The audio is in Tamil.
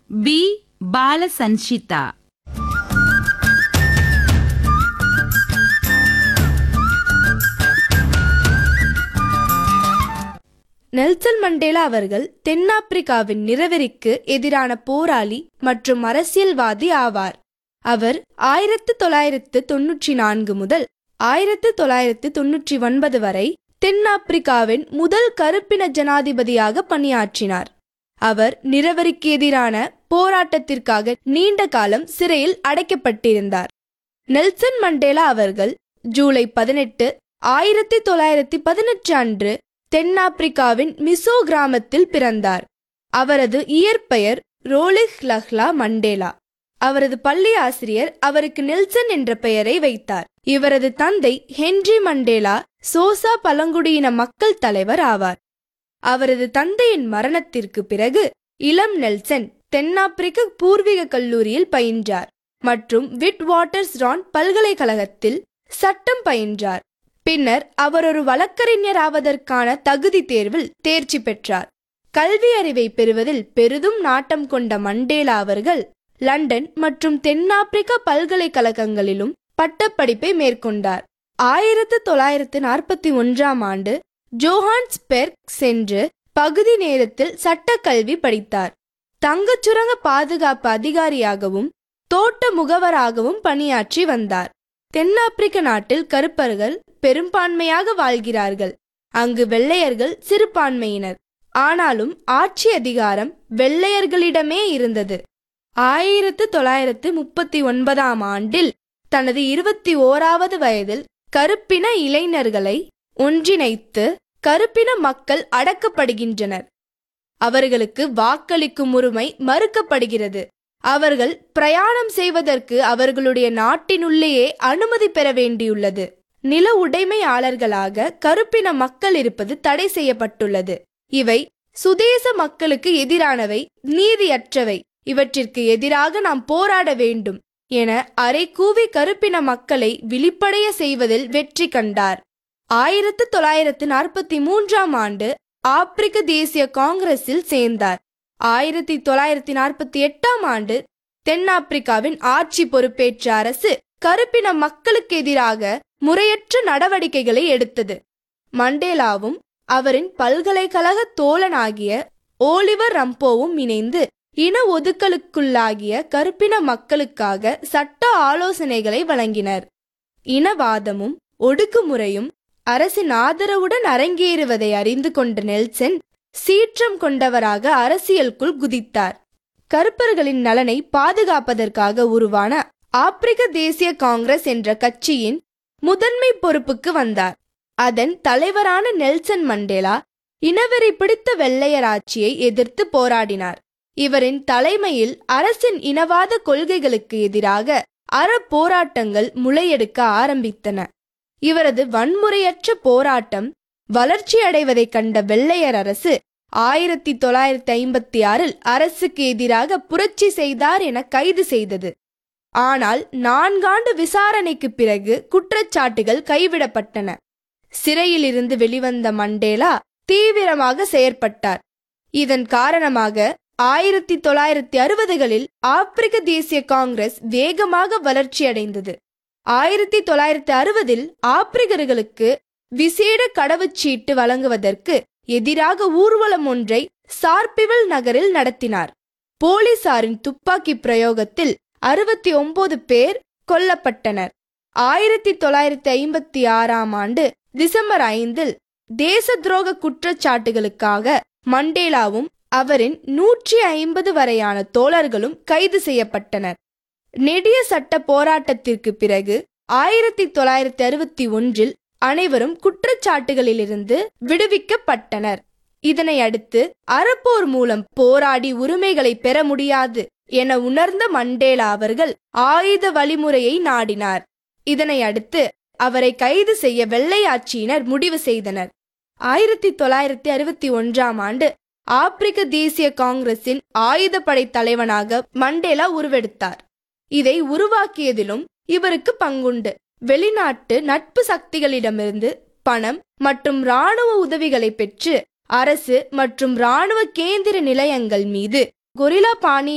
பி பாலசன்ஷிதா நெல்சன் மண்டேலா அவர்கள் தென்னாப்பிரிக்காவின் நிறவெறிக்கு எதிரான போராளி மற்றும் அரசியல்வாதி ஆவார் அவர் ஆயிரத்து தொள்ளாயிரத்து தொன்னூற்றி நான்கு முதல் ஆயிரத்து தொள்ளாயிரத்து தொன்னூற்றி ஒன்பது வரை தென்னாப்பிரிக்காவின் முதல் கருப்பின ஜனாதிபதியாக பணியாற்றினார் அவர் நிறவரிக்கு எதிரான போராட்டத்திற்காக நீண்ட காலம் சிறையில் அடைக்கப்பட்டிருந்தார் நெல்சன் மண்டேலா அவர்கள் ஜூலை பதினெட்டு ஆயிரத்தி தொள்ளாயிரத்தி பதினெட்டு அன்று தென்னாப்பிரிக்காவின் மிசோ கிராமத்தில் பிறந்தார் அவரது இயற்பெயர் ரோலிஹ் லஹ்லா மண்டேலா அவரது பள்ளி ஆசிரியர் அவருக்கு நெல்சன் என்ற பெயரை வைத்தார் இவரது தந்தை ஹென்றி மண்டேலா சோசா பழங்குடியின மக்கள் தலைவர் ஆவார் அவரது தந்தையின் மரணத்திற்கு பிறகு இளம் நெல்சன் தென்னாப்பிரிக்க பூர்வீக கல்லூரியில் பயின்றார் மற்றும் விட் வாட்டர்ஸ் ரான் பல்கலைக்கழகத்தில் சட்டம் பயின்றார் பின்னர் அவர் ஒரு வழக்கறிஞர் ஆவதற்கான தகுதி தேர்வில் தேர்ச்சி பெற்றார் கல்வி அறிவை பெறுவதில் பெரிதும் நாட்டம் கொண்ட மண்டேலா அவர்கள் லண்டன் மற்றும் தென்னாப்பிரிக்க பல்கலைக்கழகங்களிலும் பட்டப்படிப்பை மேற்கொண்டார் ஆயிரத்து தொள்ளாயிரத்து நாற்பத்தி ஒன்றாம் ஆண்டு ஜோஹான்ஸ்பெர்க் சென்று பகுதி நேரத்தில் சட்டக்கல்வி படித்தார் தங்கச் சுரங்க பாதுகாப்பு அதிகாரியாகவும் தோட்ட முகவராகவும் பணியாற்றி வந்தார் தென்னாப்பிரிக்க நாட்டில் கருப்பர்கள் பெரும்பான்மையாக வாழ்கிறார்கள் அங்கு வெள்ளையர்கள் சிறுபான்மையினர் ஆனாலும் ஆட்சி அதிகாரம் வெள்ளையர்களிடமே இருந்தது ஆயிரத்து தொள்ளாயிரத்து முப்பத்தி ஒன்பதாம் ஆண்டில் தனது இருபத்தி ஓராவது வயதில் கருப்பின இளைஞர்களை ஒன்றிணைத்து கருப்பின மக்கள் அடக்கப்படுகின்றனர் அவர்களுக்கு வாக்களிக்கும் உரிமை மறுக்கப்படுகிறது அவர்கள் பிரயாணம் செய்வதற்கு அவர்களுடைய நாட்டினுள்ளேயே அனுமதி பெற வேண்டியுள்ளது நில உடைமையாளர்களாக கருப்பின மக்கள் இருப்பது தடை செய்யப்பட்டுள்ளது இவை சுதேச மக்களுக்கு எதிரானவை நீதியற்றவை இவற்றிற்கு எதிராக நாம் போராட வேண்டும் என அரை கூவி கருப்பின மக்களை விழிப்படைய செய்வதில் வெற்றி கண்டார் ஆயிரத்து தொள்ளாயிரத்து நாற்பத்தி மூன்றாம் ஆண்டு ஆப்பிரிக்க தேசிய காங்கிரஸில் சேர்ந்தார் ஆயிரத்தி தொள்ளாயிரத்தி நாற்பத்தி எட்டாம் ஆண்டு தென்னாப்பிரிக்காவின் ஆட்சி பொறுப்பேற்ற அரசு கருப்பின மக்களுக்கு எதிராக முறையற்ற நடவடிக்கைகளை எடுத்தது மண்டேலாவும் அவரின் பல்கலைக்கழக தோழனாகிய ஓலிவர் ரம்போவும் இணைந்து இன ஒதுக்கலுக்குள்ளாகிய கருப்பின மக்களுக்காக சட்ட ஆலோசனைகளை வழங்கினர் இனவாதமும் ஒடுக்குமுறையும் அரசின் ஆதரவுடன் அரங்கேறுவதை அறிந்து கொண்ட நெல்சன் சீற்றம் கொண்டவராக அரசியலுக்குள் குதித்தார் கருப்பர்களின் நலனை பாதுகாப்பதற்காக உருவான ஆப்பிரிக்க தேசிய காங்கிரஸ் என்ற கட்சியின் முதன்மை பொறுப்புக்கு வந்தார் அதன் தலைவரான நெல்சன் மண்டேலா இனவெறி பிடித்த வெள்ளையர் ஆட்சியை எதிர்த்து போராடினார் இவரின் தலைமையில் அரசின் இனவாத கொள்கைகளுக்கு எதிராக அற போராட்டங்கள் முளையெடுக்க ஆரம்பித்தன இவரது வன்முறையற்ற போராட்டம் வளர்ச்சியடைவதை கண்ட வெள்ளையர் அரசு ஆயிரத்தி தொள்ளாயிரத்தி ஐம்பத்தி ஆறில் அரசுக்கு எதிராக புரட்சி செய்தார் என கைது செய்தது ஆனால் நான்காண்டு விசாரணைக்கு பிறகு குற்றச்சாட்டுகள் கைவிடப்பட்டன சிறையிலிருந்து வெளிவந்த மண்டேலா தீவிரமாக செயற்பட்டார் இதன் காரணமாக ஆயிரத்தி தொள்ளாயிரத்தி அறுபதுகளில் ஆப்பிரிக்க தேசிய காங்கிரஸ் வேகமாக வளர்ச்சியடைந்தது ஆயிரத்தி தொள்ளாயிரத்தி அறுபதில் ஆப்பிரிக்கர்களுக்கு விசேட கடவுச்சீட்டு வழங்குவதற்கு எதிராக ஊர்வலம் ஒன்றை சார்பிவல் நகரில் நடத்தினார் போலீசாரின் துப்பாக்கி பிரயோகத்தில் அறுபத்தி ஒன்பது பேர் கொல்லப்பட்டனர் ஆயிரத்தி தொள்ளாயிரத்தி ஐம்பத்தி ஆறாம் ஆண்டு டிசம்பர் ஐந்தில் தேச துரோக குற்றச்சாட்டுகளுக்காக மண்டேலாவும் அவரின் நூற்றி ஐம்பது வரையான தோழர்களும் கைது செய்யப்பட்டனர் நெடிய சட்ட போராட்டத்திற்கு பிறகு ஆயிரத்தி தொள்ளாயிரத்தி அறுபத்தி ஒன்றில் அனைவரும் குற்றச்சாட்டுகளிலிருந்து விடுவிக்கப்பட்டனர் இதனை அடுத்து அறப்போர் மூலம் போராடி உரிமைகளை பெற முடியாது என உணர்ந்த மண்டேலா அவர்கள் ஆயுத வழிமுறையை நாடினார் இதனை அடுத்து அவரை கைது செய்ய வெள்ளையாட்சியினர் முடிவு செய்தனர் ஆயிரத்தி தொள்ளாயிரத்தி அறுபத்தி ஒன்றாம் ஆண்டு ஆப்பிரிக்க தேசிய காங்கிரசின் ஆயுதப்படை தலைவனாக மண்டேலா உருவெடுத்தார் இதை உருவாக்கியதிலும் இவருக்கு பங்குண்டு வெளிநாட்டு நட்பு சக்திகளிடமிருந்து பணம் மற்றும் இராணுவ உதவிகளை பெற்று அரசு மற்றும் இராணுவ கேந்திர நிலையங்கள் மீது கொரில்லா பாணி